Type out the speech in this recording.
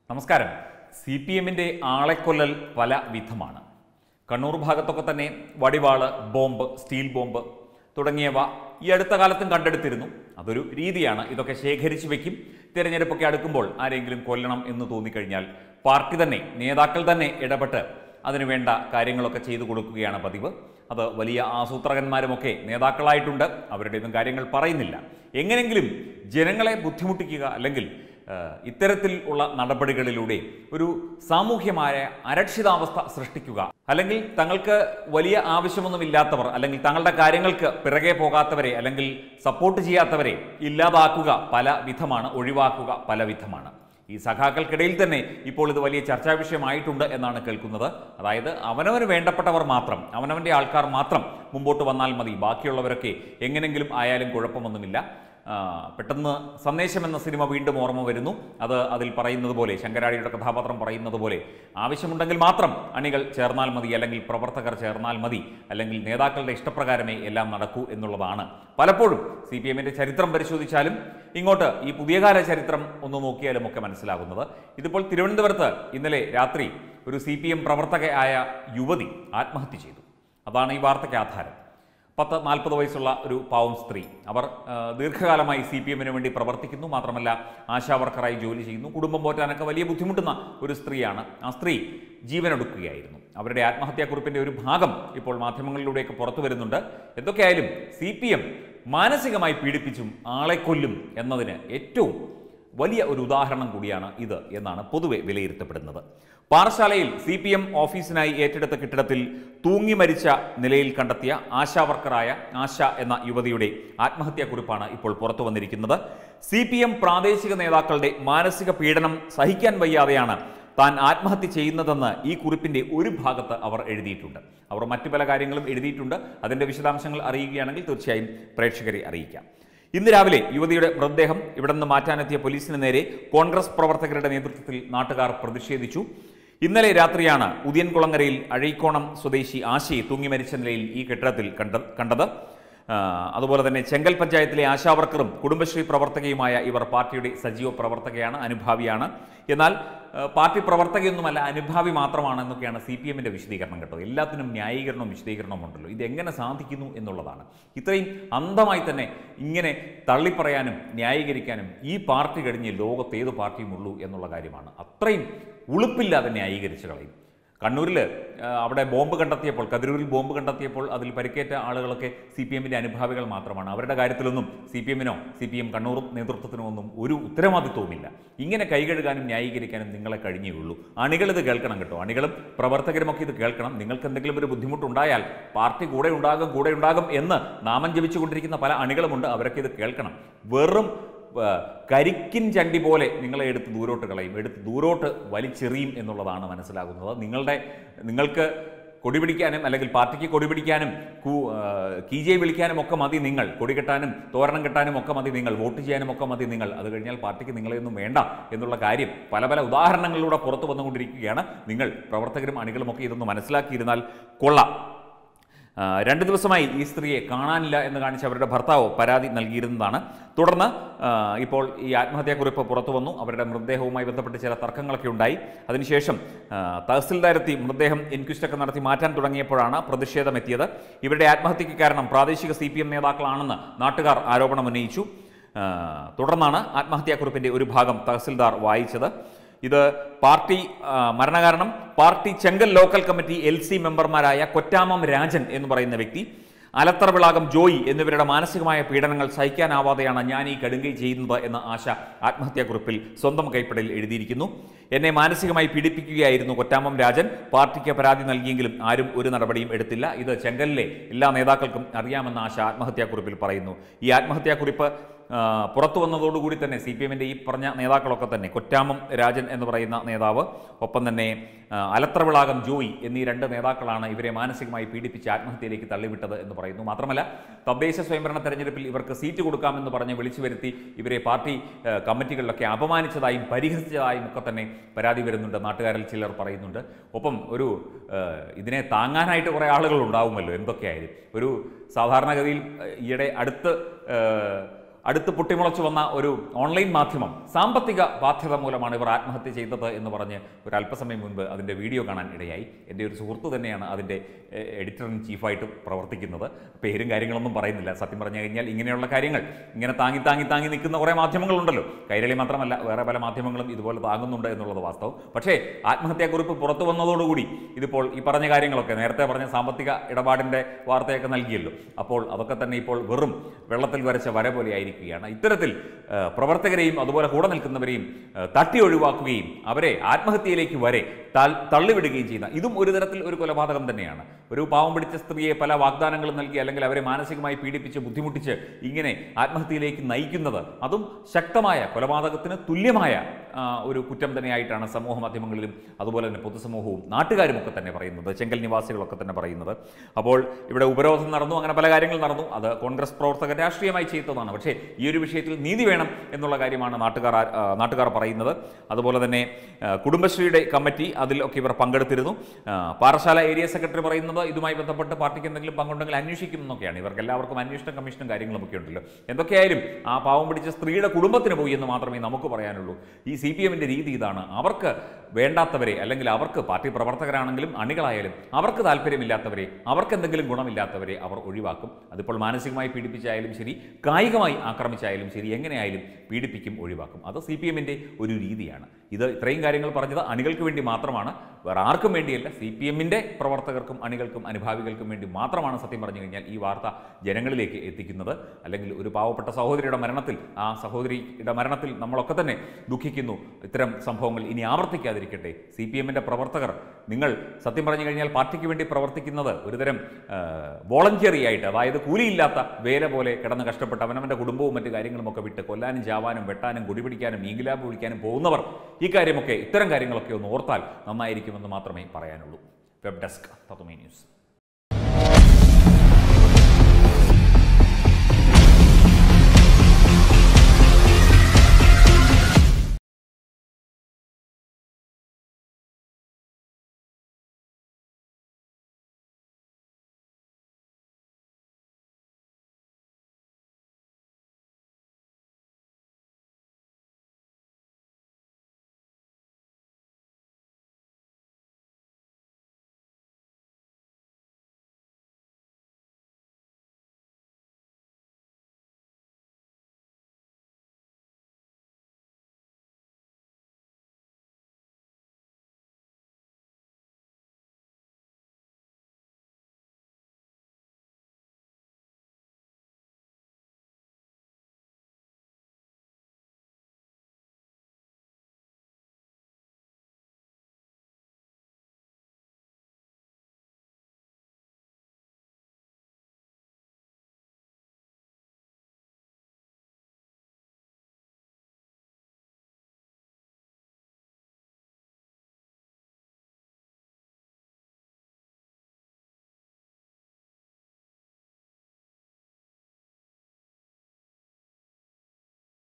നമസ്കാരം C P എമ്മിൻ്റെ ആളെക്കൊല്ലൽ പല വിധമാണ് കണ്ണൂർ ഭാഗത്തൊക്കെ തന്നെ വടിവാള് ബോംബ് സ്റ്റീൽ ബോംബ് തുടങ്ങിയവ ഈ അടുത്ത കാലത്തും കണ്ടെടുത്തിരുന്നു അതൊരു രീതിയാണ് ഇതൊക്കെ ശേഖരിച്ചു വെക്കും തിരഞ്ഞെടുപ്പൊക്കെ അടുക്കുമ്പോൾ ആരെങ്കിലും കൊല്ലണം എന്ന് തോന്നിക്കഴിഞ്ഞാൽ പാർട്ടി തന്നെ നേതാക്കൾ തന്നെ ഇടപെട്ട് അതിനു വേണ്ട കാര്യങ്ങളൊക്കെ ചെയ്തു കൊടുക്കുകയാണ് പതിവ് അത് വലിയ ആസൂത്രകന്മാരുമൊക്കെ നേതാക്കളായിട്ടുണ്ട് അവരുടെയൊന്നും കാര്യങ്ങൾ പറയുന്നില്ല എങ്ങനെങ്കിലും ജനങ്ങളെ ബുദ്ധിമുട്ടിക്കുക അല്ലെങ്കിൽ ഏഹ്, ഇത്തരത്തിൽ ഉള്ള നടപടികളിലൂടെ ഒരു സാമൂഹ്യമായ അരക്ഷിതാവസ്ഥ സൃഷ്ടിക്കുക അല്ലെങ്കിൽ തങ്ങൾക്ക് വലിയ ആവശ്യമൊന്നുമില്ലാത്തവർ അല്ലെങ്കിൽ തങ്ങളുടെ കാര്യങ്ങൾക്ക് പിറകെ പോകാത്തവരെ അല്ലെങ്കിൽ സപ്പോർട്ട് ചെയ്യാത്തവരെ ഇല്ലാതാക്കുക പല വിധമാണ് ഒഴിവാക്കുക പല വിധമാണ് ഈ സഖാക്കൾക്കിടയിൽ തന്നെ ഇപ്പോൾ ഇത് വലിയ ചർച്ചാ വിഷയമായിട്ടുണ്ട് എന്നാണ് കേൾക്കുന്നത് അതായത് അവനവന് വേണ്ടപ്പെട്ടവർ മാത്രം അവനവൻ്റെ ആൾക്കാർ മാത്രം മുമ്പോട്ട് വന്നാൽ മതി ബാക്കിയുള്ളവരൊക്കെ എങ്ങനെങ്കിലും ആയാലും കുഴപ്പമൊന്നുമില്ല ആ, പെട്ടെന്ന് സന്ദേശം എന്ന സിനിമ വീണ്ടും ഓർമ്മ വരുന്നു അത് അതിൽ പറയുന്നത് പോലെ ശങ്കരാടിയുടെ കഥാപാത്രം പറയുന്നത് പോലെ ആവശ്യമുണ്ടെങ്കിൽ മാത്രം അണികൾ ചേർന്നാൽ മതി അല്ലെങ്കിൽ പ്രവർത്തകർ ചേർന്നാൽ മതി അല്ലെങ്കിൽ നേതാക്കളുടെ ഇഷ്ടപ്രകാരമേ എല്ലാം നടക്കൂ എന്നുള്ളതാണ് പലപ്പോഴും സി പി എമ്മിൻ്റെ ചരിത്രം പരിശോധിച്ചാലും ഇങ്ങോട്ട് ഈ പുതിയകാല ചരിത്രം ഒന്ന് നോക്കിയാലും ഒക്കെ മനസ്സിലാകുന്നത് ഇതിപ്പോൾ തിരുവനന്തപുരത്ത് ഇന്നലെ രാത്രി ഒരു സി പി എം പ്രവർത്തകയായ യുവതി ആത്മഹത്യ ചെയ്തു അതാണ് ഈ വാർത്തയ്ക്ക് ആധാരം പത്ത് നാൽപ്പത് വയസ്സുള്ള ഒരു പാവം സ്ത്രീ അവർ ആ, ദീർഘകാലമായി സി പി എമ്മിന് വേണ്ടി പ്രവർത്തിക്കുന്നു മാത്രമല്ല ആശാ വർക്കറായി ജോലി ചെയ്യുന്നു കുടുംബം പോറ്റാനൊക്കെ വലിയ ബുദ്ധിമുട്ടുന്ന ഒരു സ്ത്രീയാണ് ആ സ്ത്രീ ജീവനൊടുക്കുകയായിരുന്നു അവരുടെ ആത്മഹത്യാക്കുറിപ്പിൻ്റെ ഒരു ഭാഗം ഇപ്പോൾ മാധ്യമങ്ങളിലൂടെയൊക്കെ പുറത്തു വരുന്നുണ്ട് എന്തൊക്കെയായാലും സി പി എം മാനസികമായി പീഡിപ്പിച്ചും ആളെ കൊല്ലും എന്നതിന് ഏറ്റവും വലിയ ഒരു ഉദാഹരണം കൂടിയാണ് ഇത് എന്നാണ് പൊതുവെ വിലയിരുത്തപ്പെടുന്നത് പാറശാലയിൽ സി പി എം ഓഫീസിനായി ഏറ്റെടുത്ത കെട്ടിടത്തിൽ തൂങ്ങി മരിച്ച നിലയിൽ കണ്ടെത്തിയ ആശാ വർക്കറായ ആശ എന്ന യുവതിയുടെ ആത്മഹത്യാക്കുറിപ്പാണ് ഇപ്പോൾ പുറത്തു വന്നിരിക്കുന്നത് സി പി എം പ്രാദേശിക നേതാക്കളുടെ മാനസിക പീഡനം സഹിക്കാൻ വയ്യാതെയാണ് താൻ ആത്മഹത്യ ചെയ്യുന്നതെന്ന് ഈ കുറിപ്പിന്റെ ഒരു ഭാഗത്ത് അവർ എഴുതിയിട്ടുണ്ട് അവർ മറ്റു പല കാര്യങ്ങളും എഴുതിയിട്ടുണ്ട് അതിന്റെ വിശദാംശങ്ങൾ അറിയുകയാണെങ്കിൽ തീർച്ചയായും പ്രേക്ഷകരെ അറിയിക്കാം ഇന്ന് രാവിലെ യുവതിയുടെ മൃതദേഹം ഇവിടെ നിന്ന് മാറ്റാനെത്തിയ പോലീസിന് നേരെ കോൺഗ്രസ് പ്രവർത്തകരുടെ നേതൃത്വത്തിൽ നാട്ടുകാർ പ്രതിഷേധിച്ചു ഇന്നലെ രാത്രിയാണ് ഉദിയൻകുളങ്ങരയിൽ അഴീക്കോണം സ്വദേശി ആശയെ തൂങ്ങി മരിച്ച നിലയിൽ ഈ കെട്ടിടത്തിൽ കണ്ട കണ്ടത് ആ, അതുപോലെ തന്നെ ചെങ്കൽ പഞ്ചായത്തിലെ ആശാവർക്കറും കുടുംബശ്രീ പ്രവർത്തകയുമായ ഇവർ പാർട്ടിയുടെ സജീവ പ്രവർത്തകയാണ് അനുഭാവിയാണ് എന്നാൽ ആ, പാർട്ടി പ്രവർത്തകയൊന്നുമല്ല അനുഭാവി മാത്രമാണ് എന്നൊക്കെയാണ് സി പി എമ്മിൻ്റെ വിശദീകരണം കേട്ടോ എല്ലാത്തിനും ന്യായീകരണവും വിശദീകരണവും ഉണ്ടല്ലോ ഇത് എങ്ങനെ സാധിക്കുന്നു എന്നുള്ളതാണ് ഇത്രയും അന്ധമായി തന്നെ ഇങ്ങനെ തള്ളിപ്പറയാനും ന്യായീകരിക്കാനും ഈ പാർട്ടി കഴിഞ്ഞ് ലോകത്ത് ഏത് പാർട്ടിയും ഉള്ളൂ എന്നുള്ള കാര്യമാണ് അത്രയും ഉളുപ്പില്ലാതെ ന്യായീകരിച്ച് കളയും കണ്ണൂരിൽ അവിടെ ബോംബ് കണ്ടെത്തിയപ്പോൾ കതിരൂരിൽ ബോംബ് കണ്ടെത്തിയപ്പോൾ അതിൽ പരിക്കേറ്റ ആളുകളൊക്കെ സി പി എമ്മിൻ്റെ അനുഭാവികൾ മാത്രമാണ് അവരുടെ കാര്യത്തിലൊന്നും സി പി എമ്മിനോ സി പി എം കണ്ണൂർ നേതൃത്വത്തിനോ ഒന്നും ഒരു ഉത്തരവാദിത്വവുമില്ല ഇങ്ങനെ കൈകഴുകാനും ന്യായീകരിക്കാനും നിങ്ങളെ കഴിഞ്ഞേ ഉള്ളൂ അണികൾ ഇത് കേൾക്കണം കേട്ടോ അണികളും പ്രവർത്തകരുമൊക്കെ ഇത് കേൾക്കണം നിങ്ങൾക്ക് എന്തെങ്കിലും ഒരു ബുദ്ധിമുട്ടുണ്ടായാൽ പാർട്ടി കൂടെ ഉണ്ടാകും കൂടെ ഉണ്ടാകും എന്ന് നാമം ജപിച്ചുകൊണ്ടിരിക്കുന്ന പല അണികളുമുണ്ട് അവരൊക്കെ ഇത് കേൾക്കണം വെറും ആ, കരിക്കിൻ ചണ്ടി പോലെ നിങ്ങളെ എടുത്ത് ദൂരോട്ട് കളയും എടുത്ത് ദൂരോട്ട് വലിച്ചെറിയും എന്നുള്ളതാണ് മനസ്സിലാകുന്നത് നിങ്ങളുടെ നിങ്ങൾക്ക് കൊടി പിടിക്കാനും അല്ലെങ്കിൽ പാർട്ടിക്ക് കൊടി പിടിക്കാനും കൂ ആ, കീജെ വിളിക്കാനും ഒക്കെ മതി നിങ്ങൾ കൊടി കെട്ടാനും തോരണം കെട്ടാനും ഒക്കെ മതി നിങ്ങൾ വോട്ട് ചെയ്യാനും ഒക്കെ മതി നിങ്ങൾ അത് കഴിഞ്ഞാൽ പാർട്ടിക്ക് നിങ്ങളെയൊന്നും വേണ്ട എന്നുള്ള കാര്യം പല പല ഉദാഹരണങ്ങളിലൂടെ പുറത്തു വന്നുകൊണ്ടിരിക്കുകയാണ് നിങ്ങൾ പ്രവർത്തകരും അണികളും ഒക്കെ ഇതൊന്ന് മനസ്സിലാക്കിയിരുന്നാൽ കൊള്ളാം ആ, രണ്ട് ദിവസമായി ഈ സ്ത്രീയെ കാണാനില്ല എന്ന് കാണിച്ച് അവരുടെ ഭർത്താവ് പരാതി നൽകിയിരുന്നതാണ് തുടർന്ന് ആ, ഇപ്പോൾ ഈ ആത്മഹത്യാക്കുറിപ്പ് പുറത്തു വന്നു അവരുടെ മൃതദേഹവുമായി ബന്ധപ്പെട്ട് ചില തർക്കങ്ങളൊക്കെ ഉണ്ടായി അതിനുശേഷം ആ, തഹസിൽദാരെത്തി മൃതദേഹം ഇൻക്വസ്റ്റൊക്കെ നടത്തി മാറ്റാൻ തുടങ്ങിയപ്പോഴാണ് പ്രതിഷേധമെത്തിയത് ഇവരുടെ ആത്മഹത്യയ്ക്ക് കാരണം പ്രാദേശിക സി പി എം നേതാക്കളാണെന്ന് നാട്ടുകാർ ആരോപണം ഉന്നയിച്ചു ആ, തുടർന്നാണ് ആത്മഹത്യാക്കുറിപ്പിന്റെ ഒരു ഭാഗം തഹസിൽദാർ വായിച്ചത് ഇത് പാർട്ടി ആ, മരണകാരണം party Chenkal local committee L C മെമ്പർമാരായ കൊറ്റാമം രാജൻ എന്ന് പറയുന്ന വ്യക്തി അലത്തറ വിളാകം ജോയി എന്നിവരുടെ മാനസികമായ പീഡനങ്ങൾ സഹിക്കാനാവാതെയാണ് ഞാൻ ഈ കടുങ്കൈ ചെയ്യുന്നത് എന്ന ആശ ആത്മഹത്യാക്കുറിപ്പിൽ സ്വന്തം കൈപ്പടയിൽ എഴുതിയിരിക്കുന്നു എന്നെ മാനസികമായി പീഡിപ്പിക്കുകയായിരുന്നു കൊറ്റാമം രാജൻ പാർട്ടിക്ക് പരാതി നൽകിയെങ്കിലും ആരും ഒരു നടപടിയും എടുത്തില്ല ഇത് ചെങ്കലിലെ എല്ലാ നേതാക്കൾക്കും അറിയാമെന്ന ആശ ആത്മഹത്യാക്കുറിപ്പിൽ പറയുന്നു ഈ ആത്മഹത്യാക്കുറിപ്പ് ആ, പുറത്തു വന്നതോടുകൂടി തന്നെ സി പി എമ്മിൻ്റെ ഈ പറഞ്ഞ നേതാക്കളൊക്കെ തന്നെ കൊറ്റാമം രാജൻ എന്ന് പറയുന്ന നേതാവ് ഒപ്പം തന്നെ ആ, അലത്രവിളാകം ജോയി എന്നീ രണ്ട് നേതാക്കളാണ് ഇവരെ മാനസികമായി പീഡിപ്പിച്ച് ആത്മഹത്യയിലേക്ക് തള്ളിവിട്ടത് എന്ന് പറയുന്നു മാത്രമല്ല തദ്ദേശ സ്വയംഭരണ തെരഞ്ഞെടുപ്പിൽ ഇവർക്ക് സീറ്റ് കൊടുക്കാമെന്ന് പറഞ്ഞ് വിളിച്ചു വരുത്തി ഇവരെ പാർട്ടി ആ, കമ്മിറ്റികളിലൊക്കെ അപമാനിച്ചതായും പരിഹസിച്ചതായും ഒക്കെ തന്നെ പരാതി വരുന്നുണ്ട് നാട്ടുകാരിൽ ചിലർ പറയുന്നുണ്ട് ഒപ്പം ഒരു ആ, ഇതിനെ താങ്ങാനായിട്ട് കുറേ ആളുകൾ ഉണ്ടാവുമല്ലോ എന്തൊക്കെയായാലും ഒരു സാധാരണഗതിയിൽ ആ, ഈയിടെ അടുത്ത് ആ, അടുത്ത് പൊട്ടിമുളച്ചു വന്ന ഒരു ഓൺലൈൻ മാധ്യമം സാമ്പത്തിക ബാധ്യത മൂലമാണ് ഇവർ ആത്മഹത്യ ചെയ്തത് എന്ന് പറഞ്ഞ് ഒരു അല്പസമയം മുൻപ് അതിൻ്റെ വീഡിയോ കാണാൻ ഇടയായി എൻ്റെ ഒരു സുഹൃത്ത് തന്നെയാണ് അതിൻ്റെ എഡിറ്റർ ഇൻ ചീഫായിട്ട് പ്രവർത്തിക്കുന്നത് പേരും കാര്യങ്ങളൊന്നും പറയുന്നില്ല സത്യം പറഞ്ഞു കഴിഞ്ഞാൽ ഇങ്ങനെയുള്ള കാര്യങ്ങൾ ഇങ്ങനെ താങ്ങി താങ്ങി താങ്ങി നിൽക്കുന്ന കുറേ മാധ്യമങ്ങളുണ്ടല്ലോ കൈരളി മാത്രമല്ല വേറെ പല മാധ്യമങ്ങളും ഇതുപോലെ താങ്ങുന്നുണ്ട് എന്നുള്ളത് വാസ്തവം പക്ഷേ ആത്മഹത്യാക്കുറിപ്പ് പുറത്തു വന്നതോടുകൂടി ഇതിപ്പോൾ ഈ പറഞ്ഞ കാര്യങ്ങളൊക്കെ നേരത്തെ പറഞ്ഞ സാമ്പത്തിക ഇടപാടിൻ്റെ വാർത്തയൊക്കെ നൽകിയല്ലോ അപ്പോൾ അതൊക്കെ തന്നെ ഇപ്പോൾ വെറും വെള്ളത്തിൽ വരച്ച വര പോലെ ആയിരിക്കുകയാണ് ഇത്തരത്തിൽ ആ, പ്രവർത്തകരെയും അതുപോലെ കൂടെ നിൽക്കുന്നവരെയും ആ, തട്ടി ഒഴിവാക്കുകയും അവരെ ആത്മഹത്യയിലേക്ക് വരെ താൽ- തള്ളിവിടുകയും ചെയ്യുന്ന ഇതും ഒരു തരത്തിൽ ഒരു കൊലപാതകം തന്നെയാണ് ഒരു പാവം പിടിച്ച സ്ത്രീയെ പല വാഗ്ദാനങ്ങളും നൽകി അല്ലെങ്കിൽ അവരെ മാനസികമായി പീഡിപ്പിച്ച് ബുദ്ധിമുട്ടിച്ച് ഇങ്ങനെ ആത്മഹത്യയിലേക്ക് നയിക്കുന്നത് അതും ശക്തമായ കൊലപാതകത്തിന് തുല്യമായ ആ, ഒരു കുറ്റം തന്നെയായിട്ടാണ് സമൂഹ മാധ്യമങ്ങളിലും അതുപോലെ തന്നെ പൊതുസമൂഹവും നാട്ടുകാരും ഒക്കെ തന്നെ പറയുന്നത് ചെങ്കൽ നിവാസികളൊക്കെ തന്നെ പറയുന്നത് അപ്പോൾ ഇവിടെ ഉപരോധം നടന്നു അങ്ങനെ പല കാര്യങ്ങൾ നടന്നു അത് കോൺഗ്രസ് പ്രവർത്തകർ രാഷ്ട്രീയമായി ചെയ്തതാണ് പക്ഷേ ഈ ഒരു വിഷയത്തിൽ നീതി വേണം എന്നുള്ള കാര്യമാണ് നാട്ടുകാർ ആ, നാട്ടുകാർ പറയുന്നത് അതുപോലെ തന്നെ ആ, കുടുംബശ്രീയുടെ കമ്മിറ്റി അതിലൊക്കെ ഇവർ പങ്കെടുത്തിരുന്നു ആ, പാറശാല ഏരിയ സെക്രട്ടറി പറയുന്നത് ഇതുമായി ബന്ധപ്പെട്ട് പാർട്ടിക്ക് എന്തെങ്കിലും പങ്കുണ്ടെങ്കിൽ അന്വേഷിക്കും എന്നൊക്കെയാണ് ഇവർക്ക് എല്ലാവർക്കും അന്വേഷണ കമ്മീഷനും കാര്യങ്ങളും ഒക്കെ ഉണ്ടല്ലോ എന്തൊക്കെയായാലും ആ പാവം പിടിച്ച സ്ത്രീയുടെ കുടുംബത്തിന് പോയി എന്ന് മാത്രമേ നമുക്ക് പറയാനുള്ളൂ ഈ സി പി എമ്മിൻ്റെ രീതി ഇതാണ് അവർക്ക് വേണ്ടാത്തവരെ അല്ലെങ്കിൽ അവർക്ക് പാർട്ടി പ്രവർത്തകരാണെങ്കിലും അണികളായാലും അവർക്ക് താല്പര്യമില്ലാത്തവരെ അവർക്ക് എന്തെങ്കിലും ഗുണമില്ലാത്തവരെ അവർ ഒഴിവാക്കും അതിപ്പോൾ മാനസികമായി പീഡിപ്പിച്ചായാലും ശരി കായികമായി ആക്രമിച്ചായാലും ശരി എങ്ങനെയായാലും പീഡിപ്പിക്കും ഒഴിവാക്കും അത് സി പി എമ്മിൻ്റെ ഒരു രീതിയാണ് ഇത് ഇത്രയും കാര്യങ്ങൾ പറഞ്ഞത് അണികൾക്ക് വേണ്ടി മാത്രമാണ് വേറെ ആർക്കും വേണ്ടിയല്ല സി പി എമ്മിൻ്റെ പ്രവർത്തകർക്കും അണികൾക്കും അനുഭാവികൾക്കും വേണ്ടി മാത്രമാണ് സത്യം പറഞ്ഞു കഴിഞ്ഞാൽ ഈ വാർത്ത ജനങ്ങളിലേക്ക് എത്തിക്കുന്നത് അല്ലെങ്കിൽ ഒരു പാവപ്പെട്ട സഹോദരിയുടെ മരണത്തിൽ ആ സഹോദരിയുടെ മരണത്തിൽ നമ്മളൊക്കെ തന്നെ ദുഃഖിക്കുന്നു ഇത്തരം സംഭവങ്ങൾ ഇനി ആവർത്തിക്കാതിരിക്കട്ടെ സി പി എമ്മിൻ്റെ പ്രവർത്തകർ നിങ്ങൾ സത്യം പറഞ്ഞു കഴിഞ്ഞാൽ പാർട്ടിക്ക് വേണ്ടി പ്രവർത്തിക്കുന്നത് ഒരുതരം വോളണ്ടിയറി ആയിട്ട് അതായത് കൂലിയില്ലാത്ത വേല പോലെ കിടന്ന് കഷ്ടപ്പെട്ട് അവനവൻ്റെ കുടുംബവും മറ്റു കാര്യങ്ങളും ഒക്കെ വിട്ട് കൊല്ലാനും ചാവാനും വെട്ടാനും കുടിപിടിക്കാനും ഈങ്കിലാബ് വിളിക്കാനും പോകുന്നവർ ഈ കാര്യമൊക്കെ ഇത്തരം കാര്യങ്ങളൊക്കെ ഒന്ന് ഓർത്താൽ നന്നായിരിക്കുമെന്ന് മാത്രമേ പറയാനുള്ളൂ വെബ് ഡെസ്ക് തത്വമേ ന്യൂസ്